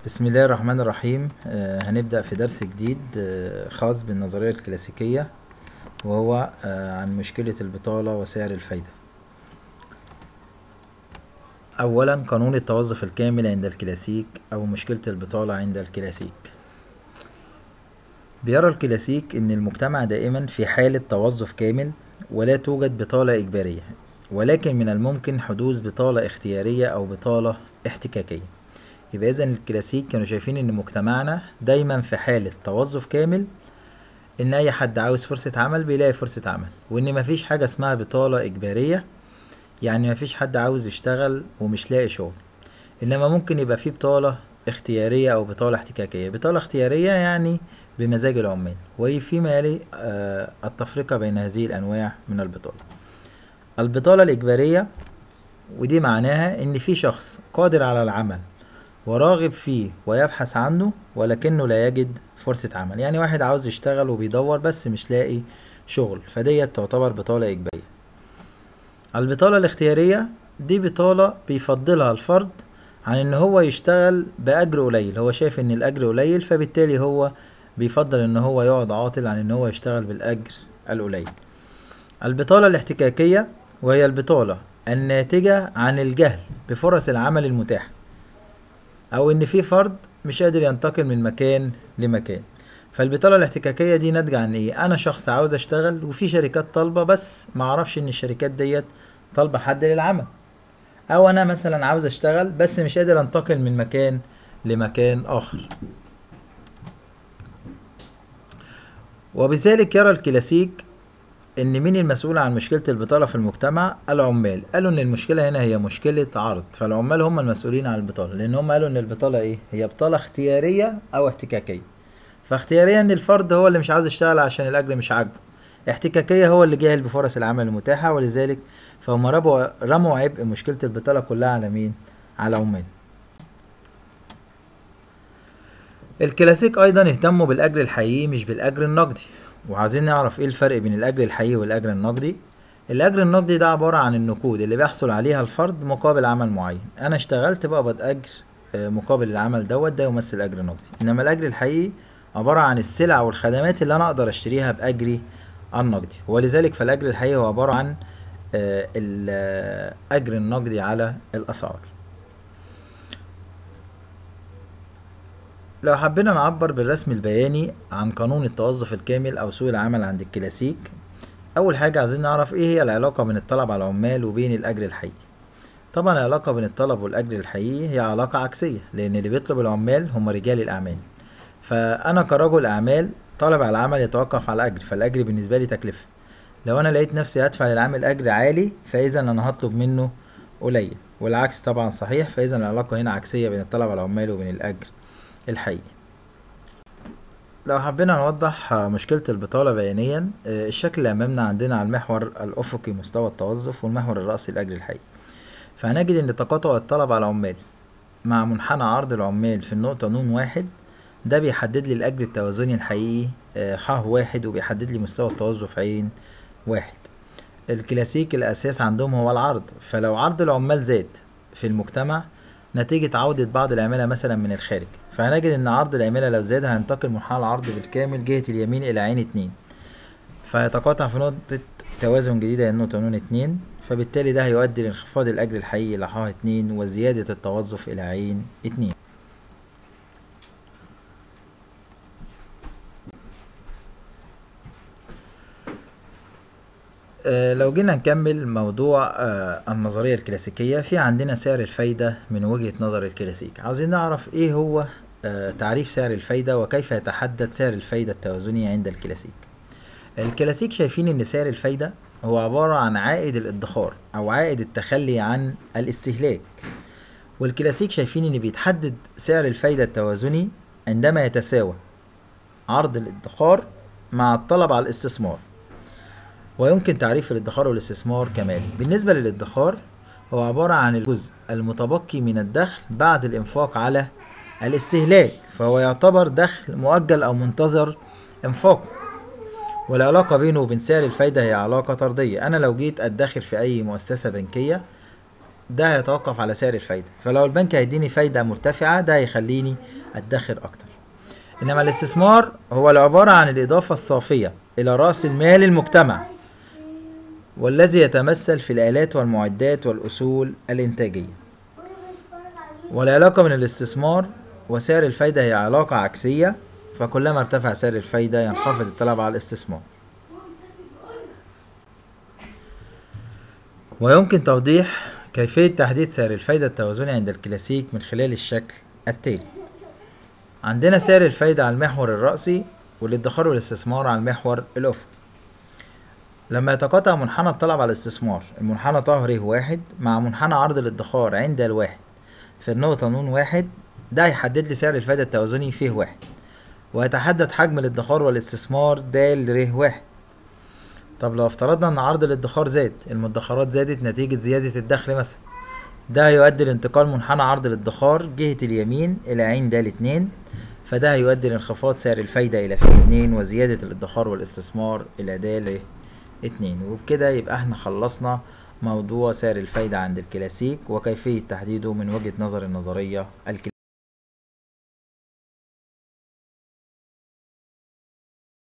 بسم الله الرحمن الرحيم آه، هنبدأ في درس جديد آه، خاص بالنظرية الكلاسيكية وهو آه، عن مشكلة البطالة وسعر الفايدة أولا قانون التوظف الكامل عند الكلاسيك أو مشكلة البطالة عند الكلاسيك بيرى الكلاسيك أن المجتمع دائما في حالة توظف كامل ولا توجد بطالة إجبارية ولكن من الممكن حدوث بطالة اختيارية أو بطالة احتكاكية يبقى إذا الكلاسيك كانوا شايفين إن مجتمعنا دايما في حالة توظف كامل إن أي حد عاوز فرصة عمل بيلاقي فرصة عمل وإن مفيش حاجة اسمها بطالة إجبارية يعني مفيش حد عاوز يشتغل ومش لاقي شغل إنما ممكن يبقى فيه بطالة اختيارية أو بطالة احتكاكية بطالة اختيارية يعني بمزاج العمال وفيما يلي آه، التفرقة بين هذه الأنواع من البطالة البطالة الإجبارية ودي معناها إن في شخص قادر على العمل وراغب فيه ويبحث عنه ولكنه لا يجد فرصة عمل يعني واحد عاوز يشتغل وبيدور بس مش لاقي شغل فديت تعتبر بطالة إجبارية البطالة الاختيارية دي بطالة بيفضلها الفرد عن ان هو يشتغل بأجر قليل هو شايف ان الأجر قليل فبالتالي هو بيفضل ان هو يقعد عاطل عن ان هو يشتغل بالأجر القليل البطالة الاحتكاكية وهي البطالة الناتجة عن الجهل بفرص العمل المتاحة او ان في فرد مش قادر ينتقل من مكان لمكان فالبطاله الاحتكاكيه دي ناتجه عن ايه انا شخص عاوز اشتغل وفي شركات طالبه بس ما اعرفش ان الشركات ديت طالبه حد للعمل او انا مثلا عاوز اشتغل بس مش قادر انتقل من مكان لمكان اخر وبذلك يرى الكلاسيك ان مين المسؤول عن مشكله البطاله في المجتمع العمال قالوا ان المشكله هنا هي مشكله عرض فالعمال هم المسؤولين عن البطاله لان هم قالوا ان البطاله ايه هي بطاله اختياريه او احتكاكيه فاختياريه ان الفرد هو اللي مش عاوز يشتغل عشان الاجر مش عاجبه احتكاكيه هو اللي جاهل بفرص العمل المتاحه ولذلك فهم رموا رموا عبء مشكله البطاله كلها على مين على العمال الكلاسيك ايضا اهتموا بالاجر الحقيقي مش بالاجر النقدي وعايزين نعرف ايه الفرق بين الاجر الحقيقي والاجر النقدي الاجر النقدي ده عبارة عن النقود اللي بيحصل عليها الفرد مقابل عمل معين انا اشتغلت بقبض اجر آه، مقابل العمل دوت ده يمثل اجر نقدي انما الاجر الحقيقي عبارة عن السلع والخدمات اللي انا اقدر اشتريها باجري النقدي ولذلك فالاجر الحقيقي هو عبارة عن آه، الاجر النقدي على الاسعار لو حبينا نعبر بالرسم البياني عن قانون التوظف الكامل أو سوق العمل عند الكلاسيك أول حاجة عايزين نعرف إيه هي العلاقة بين الطلب على العمال وبين الأجر الحقيقي طبعا العلاقة بين الطلب والأجر الحقيقي هي علاقة عكسية لأن اللي بيطلب العمال هم رجال الأعمال فأنا كرجل أعمال طالب على العمل يتوقف على الأجر فالأجر بالنسبة لي تكلفة لو أنا لقيت نفسي هدفع للعامل أجر عالي فإذا أنا هطلب منه قليل والعكس طبعا صحيح فإذا العلاقة هنا عكسية بين الطلب على العمال وبين الأجر الحقيقي لو حبينا نوضح مشكلة البطالة بيانيا آه، الشكل اللي أمامنا عندنا على المحور الأفقي مستوى التوظف والمحور الرأسي الأجر الحقيقي فهنجد إن تقاطع الطلب على العمال مع منحنى عرض العمال في النقطة نون واحد ده بيحدد لي الأجر التوازني الحقيقي آه، ح واحد وبيحدد لي مستوى التوظف عين واحد الكلاسيك الأساس عندهم هو العرض فلو عرض العمال زاد في المجتمع نتيجة عودة بعض العمالة مثلا من الخارج فهنجد ان عرض العمالة لو زاد هينتقل منحنى العرض بالكامل جهة اليمين الى عين اتنين فيتقاطع في نقطة توازن جديدة هي النقطة نون اتنين فبالتالي ده هيؤدي لانخفاض الأجر الحقيقي إلى ح اتنين وزيادة التوظف إلى عين اتنين آه، لو جينا نكمل موضوع آه، النظرية الكلاسيكية في عندنا سعر الفايدة من وجهة نظر الكلاسيك عاوزين نعرف ايه هو آه، تعريف سعر الفايدة وكيف يتحدد سعر الفايدة التوازني عند الكلاسيك الكلاسيك شايفين ان سعر الفايدة هو عبارة عن عائد الادخار او عائد التخلي عن الاستهلاك والكلاسيك شايفين ان بيتحدد سعر الفايدة التوازني عندما يتساوى عرض الادخار مع الطلب على الاستثمار ويمكن تعريف الادخار والاستثمار كمالي بالنسبة للادخار هو عبارة عن الجزء المتبقي من الدخل بعد الإنفاق على الاستهلاك فهو يعتبر دخل مؤجل أو منتظر إنفاقه والعلاقة بينه وبين سعر الفايدة هي علاقة طردية أنا لو جيت أدخر في أي مؤسسة بنكية ده هيتوقف على سعر الفايدة فلو البنك هيديني فايدة مرتفعة ده هيخليني ادخر اكتر انما الاستثمار هو العبارة عن الاضافة الصافية الى رأس المال المجتمع والذي يتمثل في الآلات والمعدات والأصول الإنتاجية والعلاقة بين الاستثمار وسعر الفايدة هي علاقة عكسية فكلما ارتفع سعر الفايدة ينخفض الطلب على الاستثمار ويمكن توضيح كيفية تحديد سعر الفايدة التوازني عند الكلاسيك من خلال الشكل التالي عندنا سعر الفايدة على المحور الرأسي والادخار والاستثمار على المحور الأفقي لما يتقاطع منحنى الطلب على الاستثمار المنحنى طه ر واحد مع منحنى عرض الادخار عند الواحد في النقطة ن واحد ده هيحدد لي سعر الفايدة التوازني فيه واحد ويتحدد حجم الادخار والاستثمار د ر واحد طب لو افترضنا ان عرض الادخار زاد المدخرات زادت نتيجة زيادة الدخل مثلا ده هيؤدي لانتقال منحنى عرض الادخار جهة اليمين الى عين د اتنين فده هيؤدي لانخفاض سعر الفايدة الى ف اتنين وزيادة الادخار والاستثمار الى د اتنين وبكده يبقى احنا خلصنا موضوع سعر الفايدة عند الكلاسيك وكيفية تحديده من وجهة نظر النظرية الكلاسيكية